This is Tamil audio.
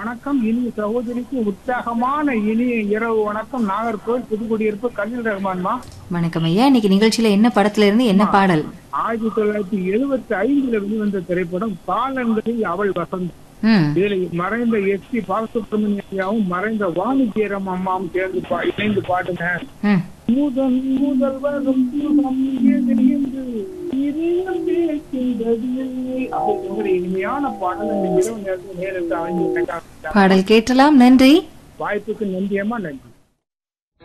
வணக்கம் இனிய சகோதரிக்கு உற்சாகமான இனிய இரவு வணக்கம் நாகர்கோவில் புதுக்குடியிருப்பு கலில் ரஹ்மான்மா வணக்கம் ஐயா இன்னைக்கு நிகழ்ச்சியில என்ன படத்துல இருந்து என்ன பாடல் ஆயிரத்தி தொள்ளாயிரத்தி எழுபத்தி ஐந்துல வெளிவந்த திரைப்படம் காலங்களில் அவள் வசந்த் ம் இதில் மறைந்த எஸ் பி பாலசுப்ரமணியாவும் மறைந்த வாணிஜீரம் அம்மாவும் சேர்ந்து பா- இணைந்து பாடுங்க ம் முதன் முதல் வரும் சுகம் எது என்று இதயம் கேட்கின்றது. அப்படிங்கிற இனிமையான பாடல் இந்த இரவு நேரத்தில் நேரத்தை அமைந்து பாடல் கேட்டலாம் நன்றி வாய்ப்புக்கு நன்றியம்மா நன்றி